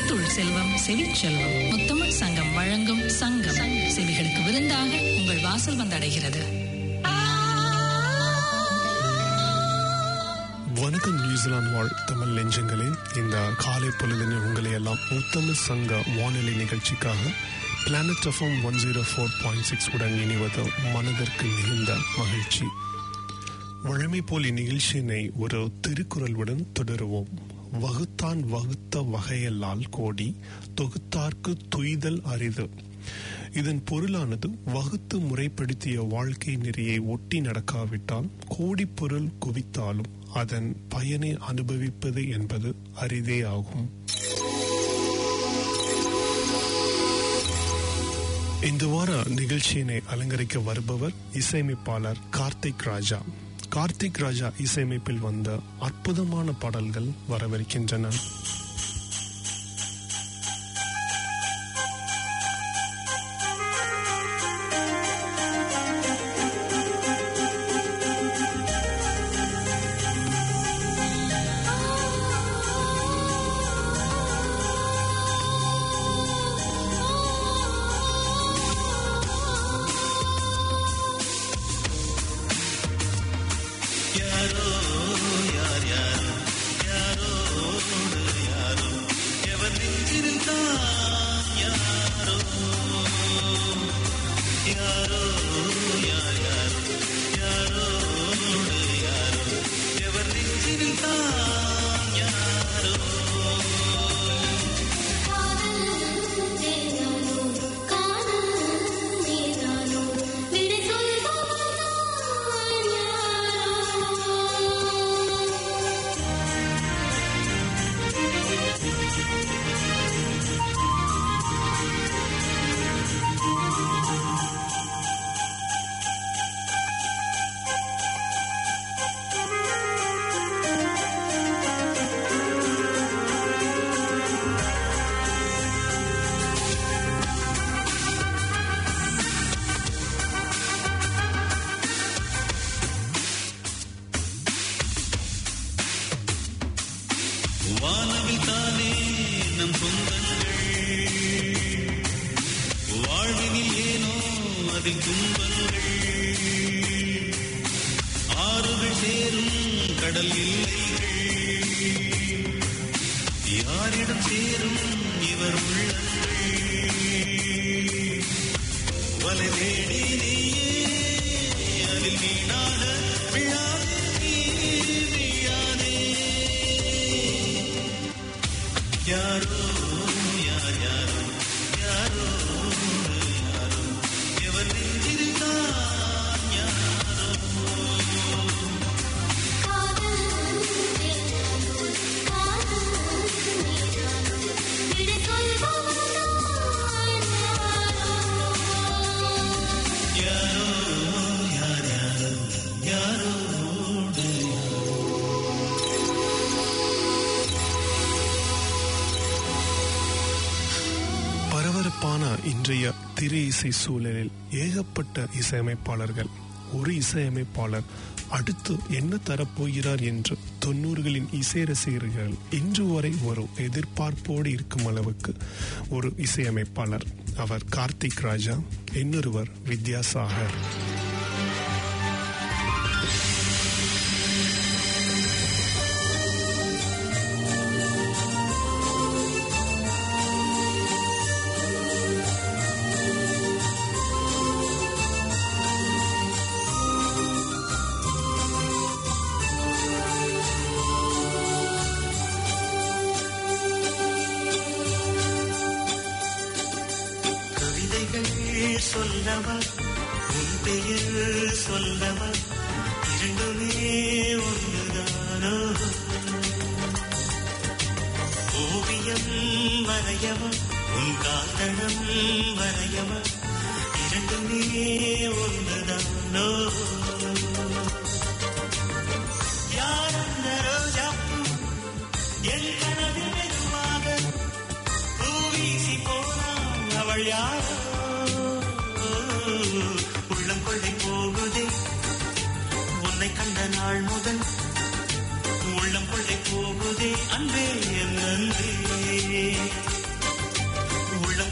முத்துள் செல்வம் செவிச்செல்வம் முத்தமிழ் சங்கம் வழங்கும் சங்கம் செவிகளுக்கு விருந்தாக உங்கள் வாசல் வந்தடைகிறது வணக்கம் நியூசிலாந்து வாழ் தமிழ் நெஞ்சங்களே இந்த காலை பொழுதினை உங்களை எல்லாம் முத்தமிழ் சங்க வானொலி நிகழ்ச்சிக்காக planet FM one zero four point six உடன் இணைவது மனதிற்கு மிகுந்த மகிழ்ச்சி வழமை போல் இந்நிகழ்ச்சியினை ஒரு திருக்குறளுடன் தொடருவோம் வகுத்தான் வகுத்த வகையல்லால் கோடி தொகுத்தார்க்கு துய்தல் அரிது இதன் பொருளானது வகுத்து முறைப்படுத்திய வாழ்க்கை நெறியை ஒட்டி நடக்காவிட்டால் கோடி பொருள் குவித்தாலும் அதன் பயனை அனுபவிப்பது என்பது அரிதே ஆகும் இந்த வார நிகழ்ச்சியினை அலங்கரிக்க வருபவர் இசையமைப்பாளர் கார்த்திக் ராஜா கார்த்திக் ராஜா இசையமைப்பில் வந்த அற்புதமான பாடல்கள் வரவிருக்கின்றன வானவில் தானே நம் சொந்தங்கள் வாழ்வினில் ஏனோ அதில் துன்பங்கள் ஆறுகள் சேரும் கடல் இல்லைகள் யாரிடம் சேரும் இவர் உள்ளங்கள் வலை தேடி நீயே அதில் வீணாக விழாதே நீ வீழாதே யாரோ யார் யாரோ யாரோ யாரோ எவர் நெஞ்சிருந்தான் யாரோ யாரோ யார் யாரோ யாரோடு பரபரப்பான இன்றைய திரை இசை சூழலில் ஏகப்பட்ட இசையமைப்பாளர்கள் ஒரு இசையமைப்பாளர் அடுத்து என்ன தரப்போகிறார் என்று தொண்ணூறுகளின் இசை ரசிகர்கள் இன்று வரை ஒரு எதிர்பார்ப்போடு இருக்கும் அளவுக்கு ஒரு இசையமைப்பாளர் அவர் கார்த்திக் ராஜா இன்னொருவர் வித்யாசாகர் கவிதைகள் சொல்லவா உன் பெயர் சொல்லவா இரண்டுமே ஒன்றுதானோ ஓவியம் வரையவா உன் காதடம் வரையவா இரண்டுமே ஒன்றுதானோ யார் அந்த ரோஜாப்பூ என் கனவில் மெதுவாக பூவீசி போனான் அவள் யாரோ உள்ளம் கொள்ளை போகுதே உன்னை கண்ட நாள் முதல் உள்ளம் கொள்ளை போகுதே அன்பே என் அன்பே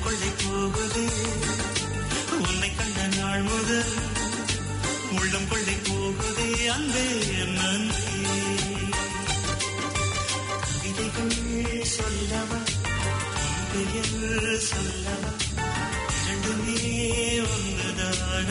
கொள்ளை போகுதே உன்னை கண்ட நாள் முதல் உள்ளம் கொள்ளை போகுதே அன்பே என் நன்றி கவிதைகள் சொல்லவா பெயர் சொல்லவா இரண்டுமே ஒன்றுதான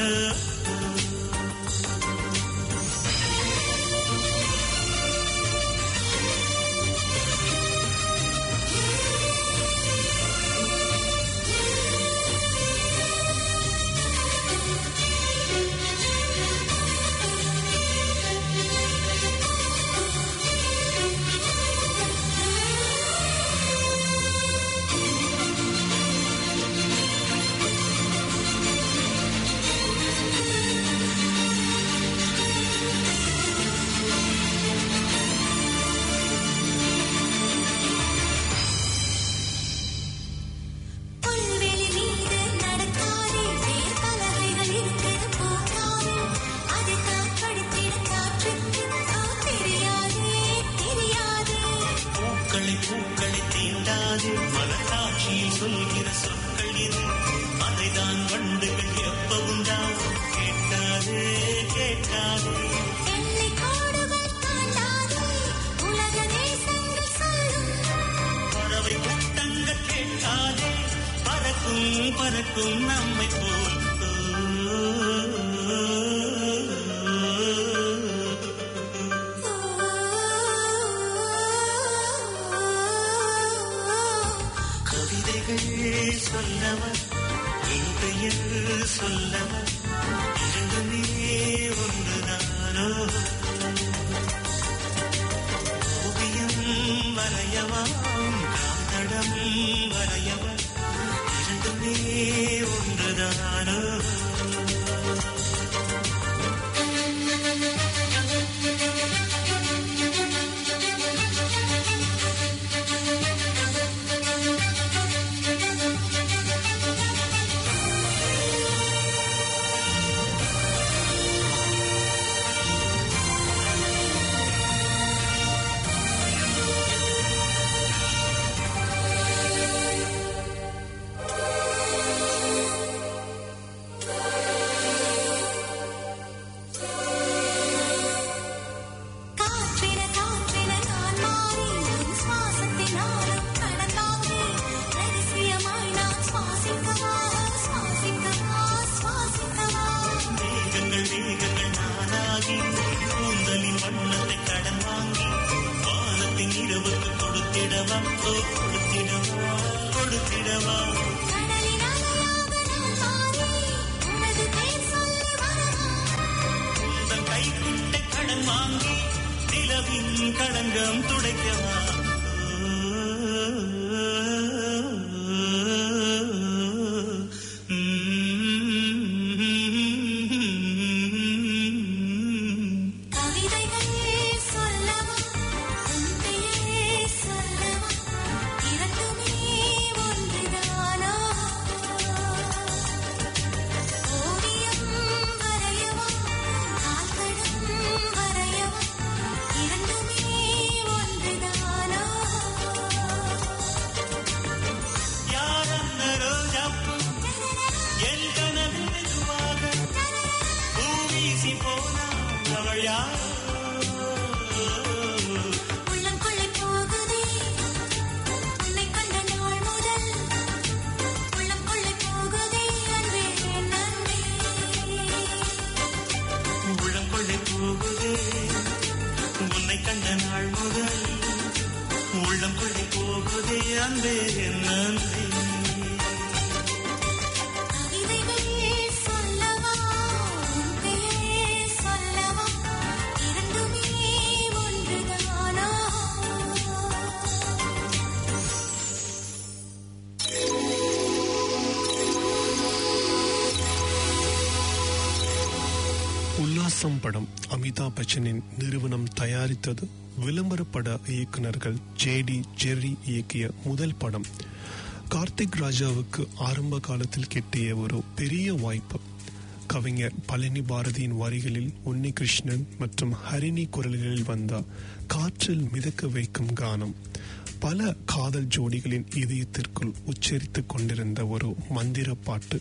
புல்வெளி மீது நடக்காதே வேர் பலகைகள் இருக்கிற போகாதே அது காற்றடித்திட காற்றுக்கு தெரியாதே தெரியாதே பூக்களை பூக்களை தீண்டாதே மலர் காட்சியில் சொல்கிற சொற்கள் இது அதைதான் வண்டுகள் எப்பவும் தான் கேட்காதே கேட்காதே எல்லை கோடுகள் தாண்டாதே உலக தேசங்கள் சொல்லும் பறவை கூட்டங்கள் கேட்காதே பறக்கும் பறக்கும் நம்மை போல் கவிதைகள் சொல்லவா என் பெயர் சொல்லவா இரண்டுமே ஒன்றுதானோ ஓவியம் வரையவா காந்தடம் வரையவா இரண்டுமே ஒன்றுதானோ காற்றின காற்றின நான் மாறி உன் சுவாசத்தினாலும் கடந்தாகி ரகசியமாய் நான் சுவாசிக்கவா சுவாசிக்கவா சுவாசிக்கவா மேகங்கள் மேகங்கள் நானாகி கூந்தலின் வண்ணத்தை கடன் வாங்கி வானத்தின் இரவுக்கு கொடுத்திடவா ஓ கொடுத்திடவா கொடுத்திடவா கடலின் அலையாக நான் மாறி உனது பேர் சொல்லி வரவா உந்தன் கைக்குட்டை கடன் வாங்கி நிலவின் களங்கம் துடைக்கவா கவிதைகள் சொல்லவா உன் பெயர் சொல்லவா இரண்டுமே ஒன்றுதானா ஓவியம் வரையவா கால்கடம் வரையவா இரண்டுமே ஒன்றுதானா யார் அந்த ரோஜாப்பூ என் கனவில் மெதுவாக பூ வீசி போனாள் அவள் யார் உள்ளம் கொள்ளை போகுதே உன்னை கண்ட நாள் முதல் உள்ளம் கொள்ளை போகுதே அன்பே என் அன்பே உள்ளம் கொள்ளை போகுதே உன்னை கண்ட நாள் முதல் உள்ளம் கொள்ளை போகுதே அன்பே என் அன்பே கவிதைகள் சொல்லவா உன் பெயர் சொல்லவா இரண்டுமே ஒன்றுதானா உல்லாசம் படம் அமிதாப் பச்சனின் நிறுவனம் தயாரித்தது விளம்பர பட இயக்குனர்கள் ஜேடி ஜெர்ரி இயக்கிய முதல் படம் கார்த்திக் ராஜாவுக்கு ஆரம்ப காலத்தில் கிட்டிய ஒரு பெரிய வாய்ப்பு கவிஞர் பழனி பாரதியின் வரிகளில் உன்னிகிருஷ்ணன் மற்றும் ஹரிணி குரல்களில் வந்த காற்றில் மிதக்க வைக்கும் கானம் பல காதல் ஜோடிகளின் இதயத்திற்குள் உச்சரித்துக் கொண்டிருந்த ஒரு மந்திர பாட்டு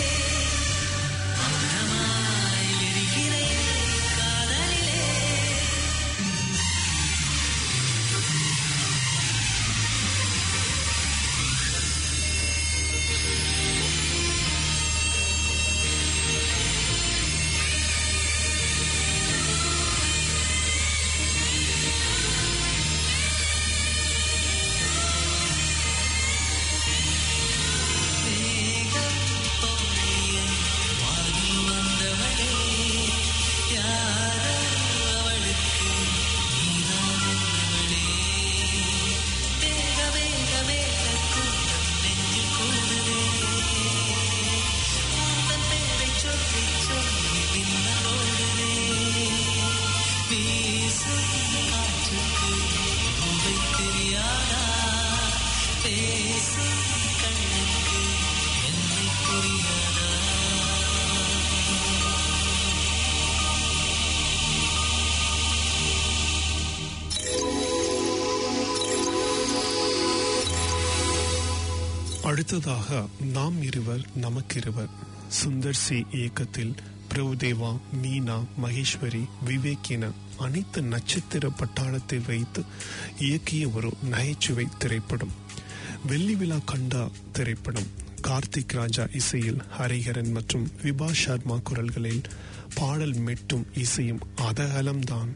காதலிலே அடுத்ததாக நாம் இருவர் நமக்கிருவர் சுந்தர் சி இயக்கத்தில் பிரபுதேவா மீனா மகேஸ்வரி விவேக் என அனைத்து நட்சத்திர பட்டாளத்தை வைத்து இயக்கிய ஒரு நகைச்சுவை திரைப்படம் வெள்ளி விழா கண்டா திரைப்படம் கார்த்திக் ராஜா இசையில் ஹரிஹரன் மற்றும் விபா சர்மா குரல்களில் பாடல் மெட்டும் இசையும் அதகலம்தான்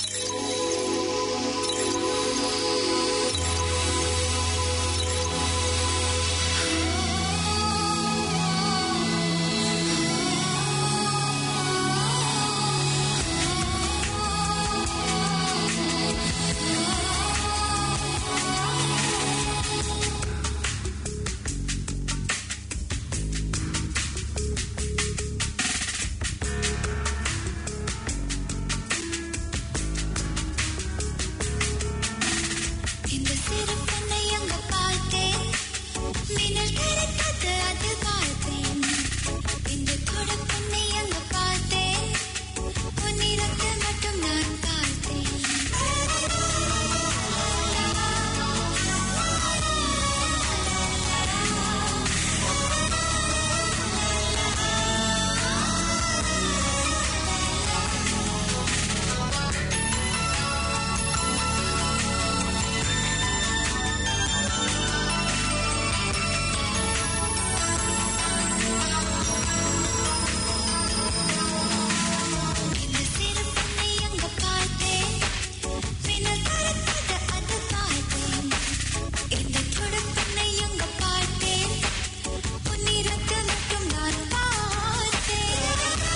இந்த சிறு பொண்ணை அங்க பார்த்தேன் மின்னல் கருத்தது அது பார்த்தேன் இந்த தொட பொண்ணை அங்க பார்த்தேன் பொன்னிறத்து மட்டும் நான் பார்த்தேன் இந்த சிறு பொண்ணை அங்க பார்த்தேன் மின்னல் கருத்தது அது பார்த்தேன் இந்த தொட பொண்ணை அங்க பார்த்தேன் பொன்னிறத்து மட்டும் நான் பார்த்தேன்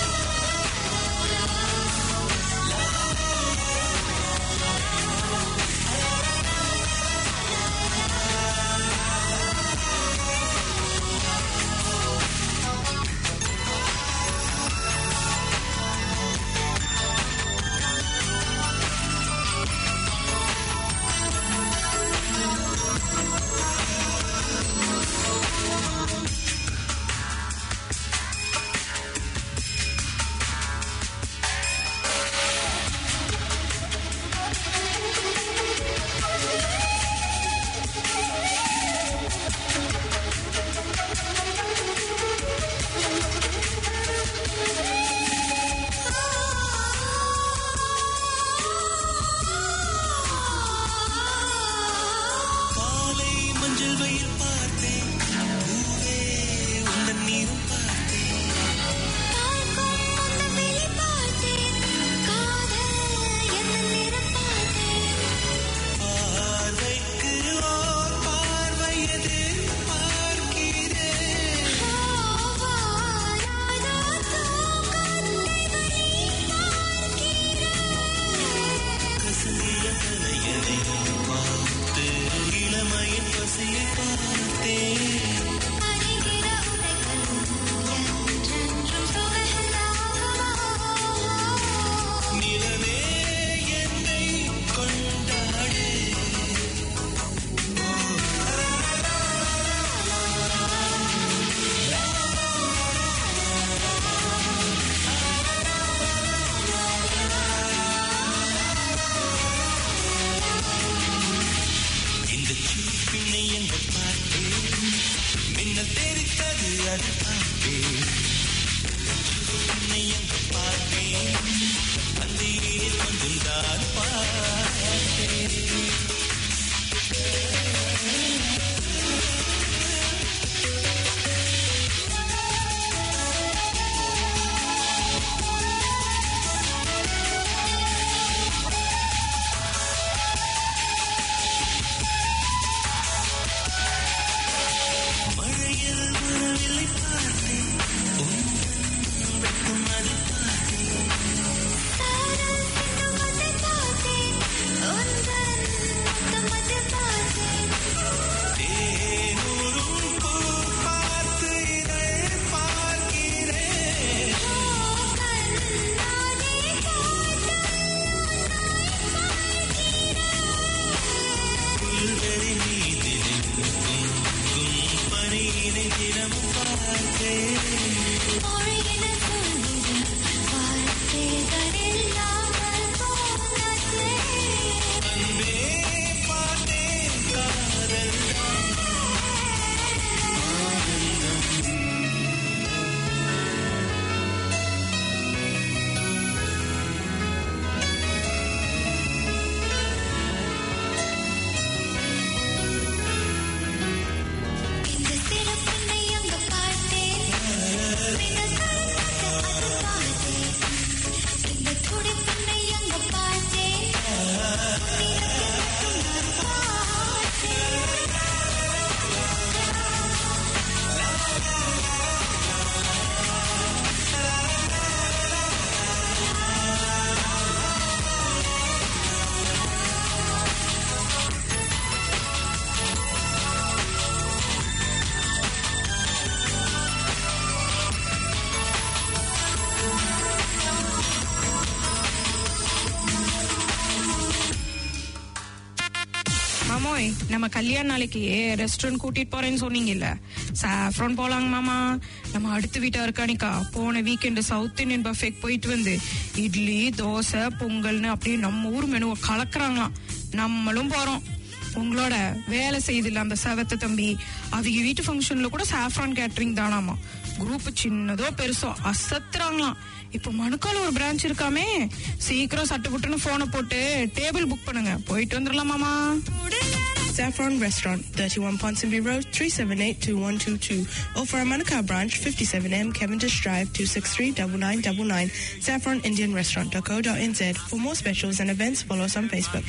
காலை மஞ்சள் வெயில் பார்த்தேன் பூவே உந்தன் நீரும் பார்த்தேன் பார்க்கும் அந்த விழி பார்த்தேன் காதல் என்ன நிறம் பார்த்தேன் பார்வைக்கு ஓர் பார்வை எதிர் பார்க்கிறேன் வாராதா தூக்கத்தை கசங்கிய தலையணை பார்த்து இளமையின் பசியை பார்த்தேன் அறிகிற உடைகளும் என்றென்றும் சுகலாகுமா நிலவே என்னை கொண்டாடு இந்த சீப்பினை எங்க பார்த்தேன் மின்னல் தெரித்தது அது பார்த்தேன் சீப்பினை எங்க பார்த்தேன் அந்த கொஞ்சம் தான் பார்த்தேன் மழையில் வரவில்லை பார்த்தேன் உந்தன் வெட்கம் அது பார்த்தேன் சாரல் சிந்துமத்தை பார்த்தேன் உந்தன் முத்தமத்தை பார்த்தேன் தேனூரும் பூ பார்த்து இதழ் பார்க்கிறேன் கண்ணாடி புல்வெளி மீதில் பொங்கும் பனியினை தினமும் பார்த்தேன் மொழியின சொல்லிட வார்த்தைகள் இல்லாமல் போனதே அன்பே பார்த்தேன் காதல் மாமோய் நம்ம கல்யாண நாளைக்கு ரெஸ்டாரண்ட் கூட்டிட்டு போறேன்னு சொன்னீங்கல்ல சாஃப்ரான் போலாங்க மாமா நம்ம அடுத்த வீட்டா இருக்கானிக்கா போன வீக்கெண்டு சவுத் இந்தியன் பஃபேக் போயிட்டு வந்து இட்லி தோசை பொங்கல்னு அப்படியே நம்ம ஊர் மெனுவை கலக்குறாங்களாம் நம்மளும் போறோம் உங்களோட வேலை செய்தில்ல அந்த செவத்து தம்பி அவங்க வீட்டு ஃபங்க்ஷன்ல கூட சாஃப்ரான் கேட்டரிங் தானாமா குரூப் சின்னதோ பெருசோ அசத்துறாங்களாம் இப்ப மணுக்கால ஒரு பிரான்ச் இருக்காமே சீக்கிரம் சட்டு புட்டுன்னு போனை போட்டு டேபிள் புக் பண்ணுங்க போயிட்டு வந்துடலாமாமா Saffron Restaurant, 31 Ponsonby Road, 378-2122. Or for our Manukau branch, 57M Cavendish Drive, 263-9999. SaffronIndianRestaurant.co.nz. For more specials and events, follow us on Facebook.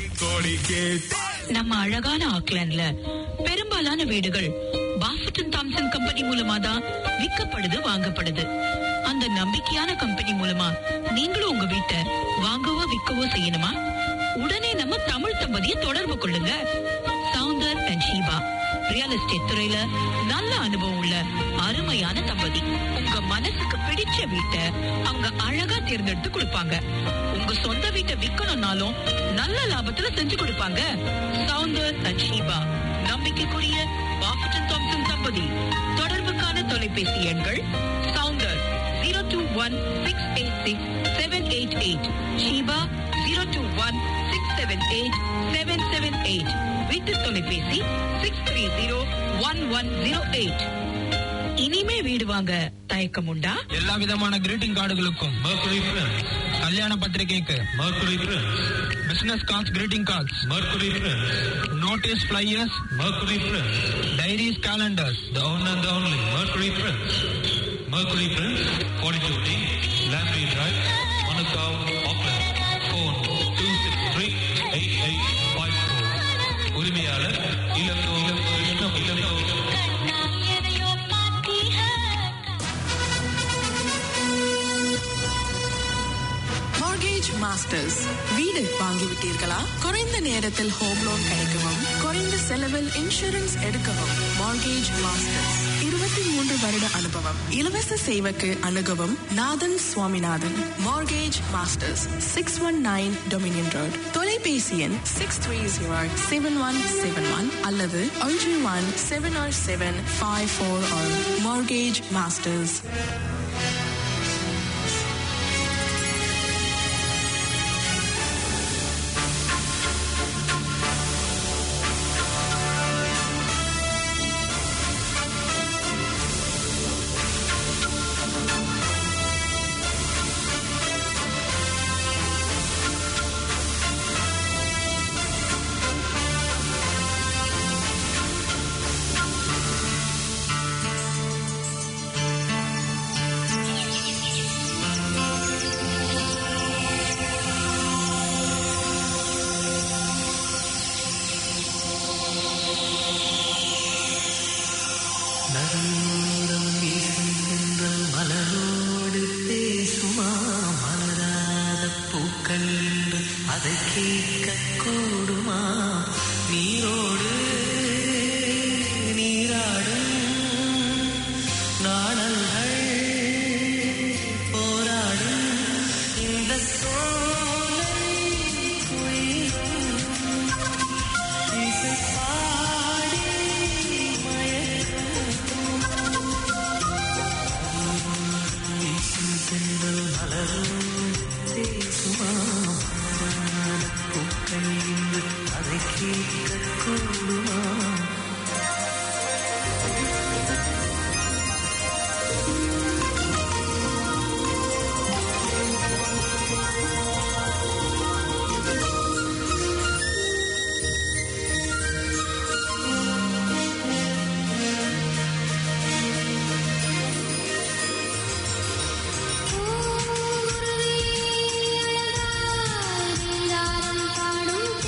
நம்ம அழகான ஆக்லாண்ட்ல பெரும்பாலான வீடுகள் பாஃபட்டன் தாம்சன் கம்பெனி மூலமா தான் விற்கப்படுது வாங்கப்படுது அந்த நம்பிக்கையான கம்பெனி மூலமா நீங்களும் உங்க வீட்டை வாங்கவோ விற்கவோ செய்யணுமா உடனே நம்ம தமிழ் தம்பதியை தொடர்பு கொள்ளுங்க Soundar and Sheeba real estate துறையில நல்ல அனுபவம் உள்ள அருமையான தம்பதி உங்க மனசுக்கு பிடிச்ச வீட்டை அவங்க அழகா தேர்ந்தெடுத்து கொடுப்பாங்க உங்க சொந்த வீட்டை விக்கணும்னாலும் நல்ல லாபத்துல செஞ்சு கொடுப்பாங்க சவுந்தர் அண்ட் ஷீபா நம்பிக்கைக்குரிய பாஃபட்டன் தாம்சன் தம்பதி தொடர்புக்கான தொலைபேசி எண்கள் Soundar zero two one six eight six seven eight eight Sheeba zero two one six seven eight seven seven eight வீட்டு தொலைபேசி six three zero one one zero eight இனிமே வீடு வாங்க தயக்கம் உண்டா எல்லா விதமான கிரீட்டிங் கார்டுகளுக்கும் Mercury Prince. கல்யாண பத்திரிகைக்கு Mercury Prince. Business cards greeting cards Mercury Prince. Notice flyers Mercury Prince. Diaries calendars The one and the only Mercury Prince. Mercury Prince, 42D, Lamprey Drive, Manukau, Auckland. Phone 263-8854. உரிமையாளர் Ilango Ilango Ilango mortgage masters வீடு வாங்கிவிட்டீர்களா குறைந்த நேரத்தில் home loan கிடைக்கவும் குறைந்த செலவில் insurance எடுக்கவும் mortgage masters இருபத்தி மூன்று வருட அனுபவம் இலவச சேவைக்கு அணுகவும் Nathan Swaminathan mortgage masters six one nine dominion road தொலைபேசி எண் six three zero seven one seven one அல்லது ஒன்று one seven or seven five four mortgage masters நறுமணம் வீசும் தென்றல் மலரோடு பேசுமா மலராத பூக்கள் என்று அதை கேட்க கூடுமா நீரோடு நீராடும் நாணல்கள் போராடும் இந்த சோலை உயிரும் இசை பாடி மயக்கும் வீசும் தென்றல் மலரும் பேசுமா மலராத பூக்கள் இன்று அதை கேட்க கூடுமா பூங்குருவி அழகாய் நீராடும் பாடும்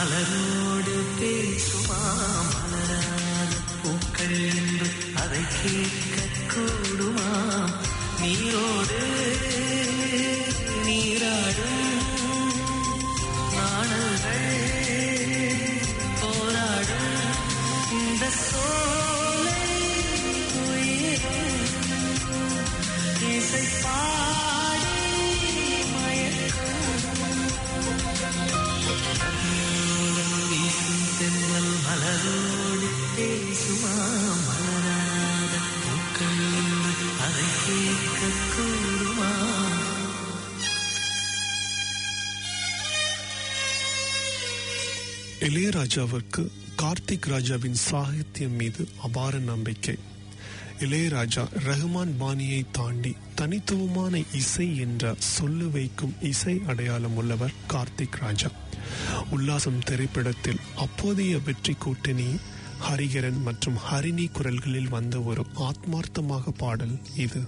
மலரோடு பேசுமா மலராத பூக்கள் என்று அதை கேட்க கூடுமா நீரோடு நீராடும் நாணல்கள் போராடும் இந்த சோலை உயிரும் இசை பாடி மயக்கும் வீசும் தென்னல் மலரோடு பேசுமா மலராத பூக்கள் என்று அதை கேட்க கூடுமா இளையராஜாவிற்கு கார்த்திக் ராஜாவின் சாகித்யம் மீது அபார நம்பிக்கை இளையராஜா ரஹ்மான் பாணியை தாண்டி தனித்துவமான இசை என்ற சொல்லு வைக்கும் இசை அடையாளம் உள்ளவர் கார்த்திக் ராஜா உல்லாசம் திரைப்படத்தில் அப்போதைய வெற்றி கூட்டணி ஹரிகரன் மற்றும் ஹரிணி குரல்களில் வந்த ஒரு ஆத்மார்த்தமாக பாடல் இது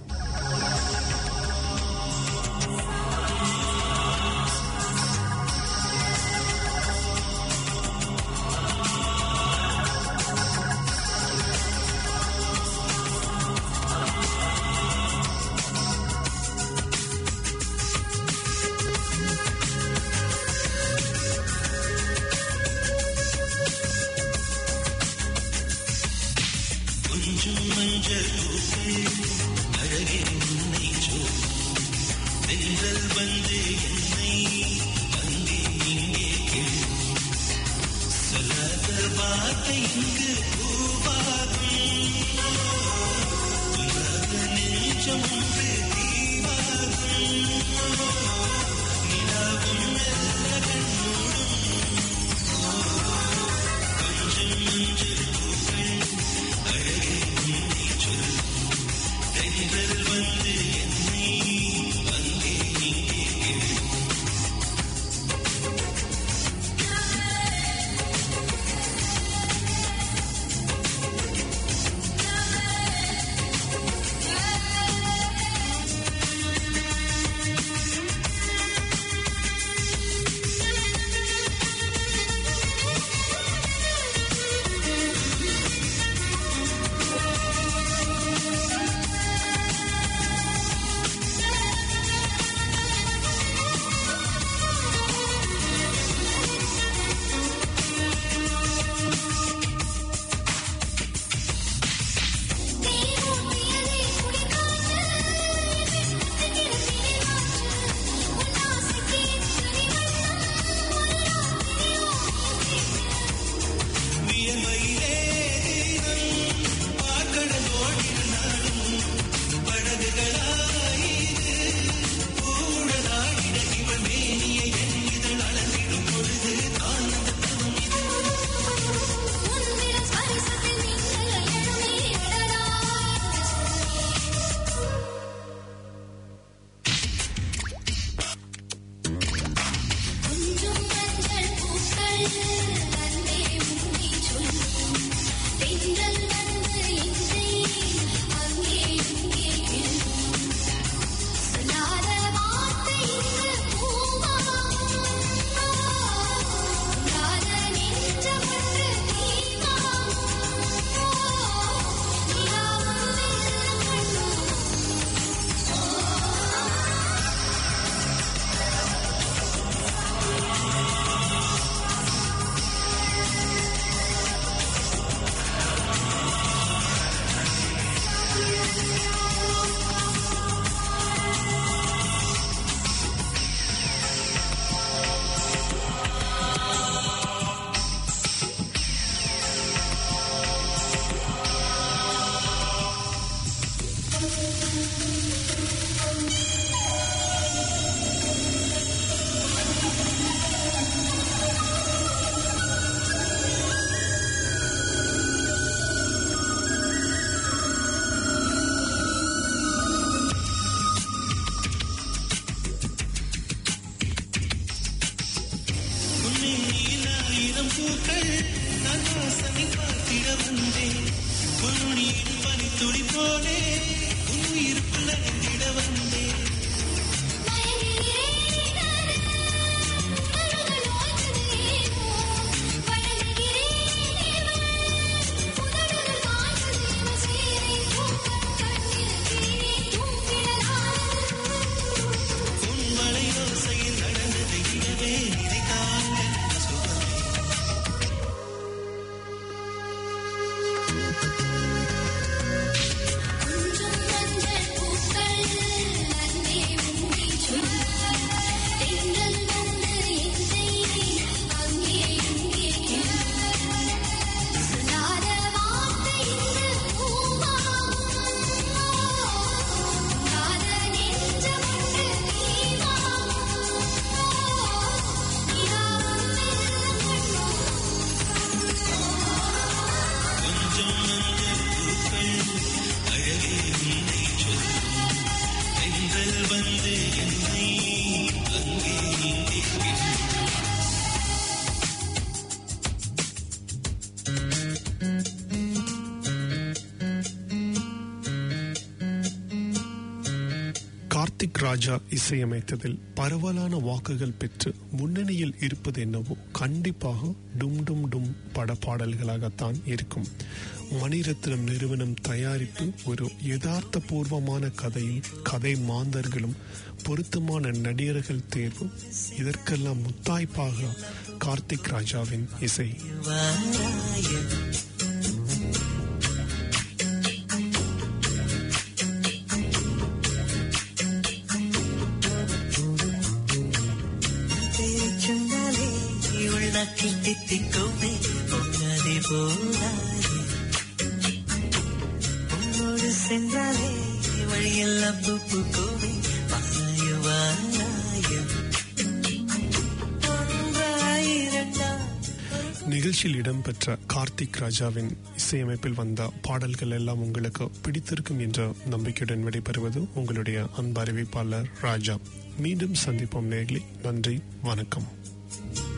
கொஞ்சம் மஞ்சள் பூக்கள் அழகே உன்னை சொல் தென்றல் வந்து என்னை அங்கே இங்கே கேள் சொல்லாத வார்த்தை இங்கு பூவாகும் உலக நெஞ்சம் ஒன்று தீவாகும் நிலாவும் மெல்ல கண்ணோடும் கொஞ்சம் மஞ்சள் பூக்கள் அழகே உன்னை சொல் தென்றல் வந்து என்னை அங்கே இங்கே கேள் வியர்வையிலே தினம் பார்க்கடல் ஓடினாலும் படகுகளாயிது பூழலாடிட இவள் மேனியை என் இதழ் அளந்திடும் பொழுது ஆனந்த தவம் இது கொஞ்சம் மஞ்சள் பூக்கள் அன்பே உன்னை சொல்லும் தென்றல் வந்து என்னை அங்கே இங்கே கிள்ளும் சொல்லாத வார்த்தை இங்கு பூவாகும் உல்லாத நெஞ்சம் ஒன்று தீவாகும் நிலாவும் மெல்ல கண்ணும் உன்னை நீலாயிரம் பூக்கள் நான் வாசனை பார்த்திட வந்தேன் உன்னுடைய பனித்துளி போலே உன் உயிருக்குள் அடைந்திட வந்தேன் கார்த்திக் ராஜா இசையமைத்ததில் பரவலான வாக்குகள் பெற்று முன்னணியில் இருப்பது என்னவோ கண்டிப்பாக டும் டும் டும் பட பாடல்களாகத்தான் இருக்கும் மணிரத்னம் நிறுவனம் தயாரிப்பு ஒரு யதார்த்த பூர்வமான கதையும் கதை மாந்தர்களும் பொருத்தமான நடிகர்கள் தேர்வு இதற்கெல்லாம் முத்தாய்ப்பாக கார்த்திக் ராஜாவின் இசை சொன்னாலே உள்ளாக்கில் தித்திக்குமே பொங்காதே போகாதே உன்னோடு சென்றாலே வழியெல்லாம் பூ பூக்குமே வாராய வாராய ஒன்றாயிரண்டா நிகழ்ச்சியில் இடம்பெற்ற கார்த்திக் ராஜாவின் இசையமைப்பில் வந்த பாடல்கள் எல்லாம் உங்களுக்கு பிடித்திருக்கும் என்ற நம்பிக்கையுடன் விடைபெறுவது உங்களுடைய அன்பு அறிவிப்பாளர் ராஜா மீண்டும் சந்திப்போம் நேர்களே நன்றி வணக்கம்